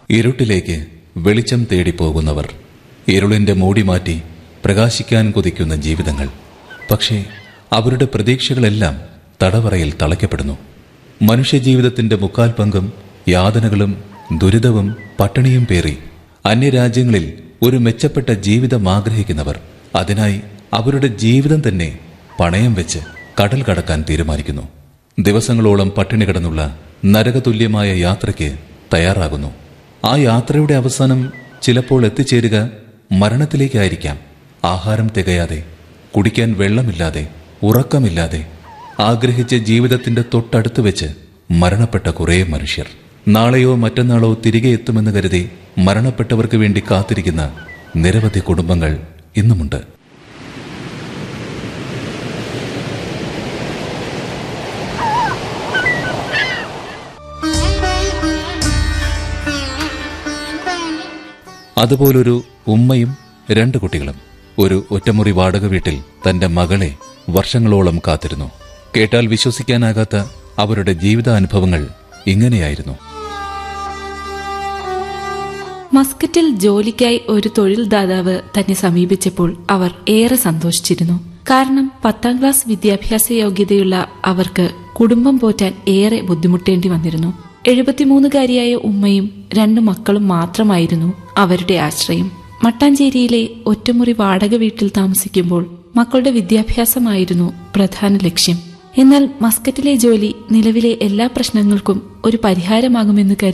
ഇരുട്ടിലേക്ക് വെളിച്ചം തേടി പോകുന്നവർ ഇരുളിന്റെ മൂടി മാറ്റി പ്രകാശിക്കാൻ കൊതിക്കുന്ന ജീവിതങ്ങൾ പക്ഷേ അവരുടെ പ്രതീക്ഷകളെല്ലാം തടവറയിൽ തളയ്ക്കപ്പെടുന്നു മനുഷ്യജീവിതത്തിന്റെ മുക്കാൽ പങ്കും യാതനകളും ദുരിതവും പട്ടിണിയും പേറി അന്യരാജ്യങ്ങളിൽ ഒരു മെച്ചപ്പെട്ട ജീവിതം ആഗ്രഹിക്കുന്നവർ അതിനായി അവരുടെ ജീവിതം തന്നെ പണയം വെച്ച് കടൽ കടക്കാൻ തീരുമാനിക്കുന്നു ദിവസങ്ങളോളം പട്ടിണി കിടന്നുള്ള നരകതുല്യമായ യാത്രയ്ക്ക് തയ്യാറാകുന്നു ആ യാത്രയുടെ അവസാനം ചിലപ്പോൾ എത്തിച്ചേരുക മരണത്തിലേക്കായിരിക്കാം ആഹാരം തികയാതെ കുടിക്കാൻ വെള്ളമില്ലാതെ ഉറക്കമില്ലാതെ ആഗ്രഹിച്ച ജീവിതത്തിന്റെ തൊട്ടടുത്ത് വെച്ച് മരണപ്പെട്ട കുറേ മനുഷ്യർ നാളെയോ മറ്റന്നാളോ തിരികെ എത്തുമെന്ന് കരുതി മരണപ്പെട്ടവർക്ക് വേണ്ടി കാത്തിരിക്കുന്ന നിരവധി കുടുംബങ്ങൾ ഇന്നുമുണ്ട് അതുപോലൊരു ഉമ്മയും രണ്ട് കുട്ടികളും ഒരു ഒറ്റമുറി വാടക വീട്ടിൽ തന്റെ മകളെ വർഷങ്ങളോളം കാത്തിരുന്നു കേട്ടാൽ വിശ്വസിക്കാനാകാത്ത അവരുടെ ജീവിതാനുഭവങ്ങൾ ഇങ്ങനെയായിരുന്നു മസ്കറ്റിൽ ജോലിക്കായി ഒരു തൊഴിൽ ദാതാവ് തന്നെ സമീപിച്ചപ്പോൾ അവർ ഏറെ സന്തോഷിച്ചിരുന്നു കാരണം പത്താം ക്ലാസ് വിദ്യാഭ്യാസ യോഗ്യതയുള്ള അവർക്ക് കുടുംബം പോറ്റാൻ ഏറെ ബുദ്ധിമുട്ടേണ്ടി വന്നിരുന്നു എഴുപത്തിമൂന്നുകാരിയായ ഉമ്മയും രണ്ടു മക്കളും മാത്രമായിരുന്നു അവരുടെ ആശ്രയം മട്ടാഞ്ചേരിയിലെ ഒറ്റമുറി വാടക വീട്ടിൽ താമസിക്കുമ്പോൾ മക്കളുടെ വിദ്യാഭ്യാസമായിരുന്നു പ്രധാന ലക്ഷ്യം എന്നാൽ മസ്കറ്റിലെ ജോലി നിലവിലെ എല്ലാ പ്രശ്നങ്ങൾക്കും ഒരു പരിഹാരമാകുമെന്ന് കരുതി